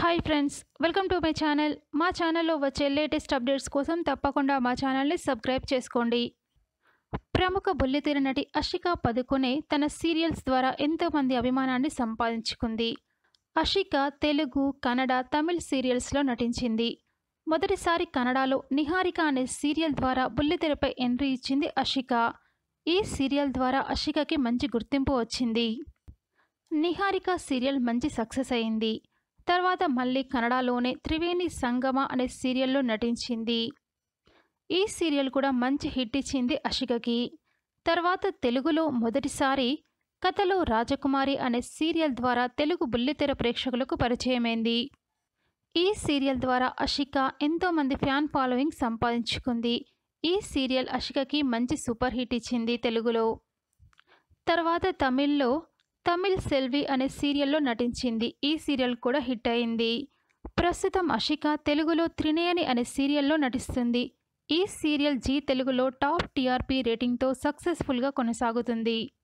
hi friends welcome to my channel మా ఛానల్లో వచ్చే లేటెస్ట్ అప్డేట్స్ కోసం తప్పకుండా మా ఛానల్ని సబ్స్క్రైబ్ చేసుకోండి ప్రముఖ బుల్లితెర నటి అషికా పదుకొనే తన సీరియల్స్ ద్వారా ఎంతోమంది అభిమానాన్ని సంపాదించుకుంది అషిక తెలుగు కన్నడ తమిళ్ సీరియల్స్లో నటించింది మొదటిసారి కన్నడలో నిహారిక అనే సీరియల్ ద్వారా బుల్లితెరపై ఎంట్రీ ఇచ్చింది అషిక ఈ సీరియల్ ద్వారా అషికకి మంచి గుర్తింపు వచ్చింది నిహారిక సీరియల్ మంచి సక్సెస్ అయింది తర్వాత మళ్ళీ కన్నడలోనే త్రివేణి సంగమ అనే సీరియల్లో నటించింది ఈ సీరియల్ కూడా మంచి హిట్ ఇచ్చింది అషికకి తర్వాత తెలుగులో మొదటిసారి కథలో రాజకుమారి అనే సీరియల్ ద్వారా తెలుగు బుల్లితెర ప్రేక్షకులకు పరిచయమైంది ఈ సీరియల్ ద్వారా అషిక ఎంతోమంది ఫ్యాన్ ఫాలోయింగ్ సంపాదించుకుంది ఈ సీరియల్ అషికకి మంచి సూపర్ హిట్ ఇచ్చింది తెలుగులో తర్వాత తమిళ్లో తమిళ్ సెల్వి అనే సీరియల్లో నటించింది ఈ సీరియల్ కూడా హిట్ అయింది ప్రస్తుతం అషిక తెలుగులో త్రినయని అనే సీరియల్లో నటిస్తుంది ఈ సీరియల్ జీ తెలుగులో టాప్ టీఆర్పీ రేటింగ్తో సక్సెస్ఫుల్గా కొనసాగుతుంది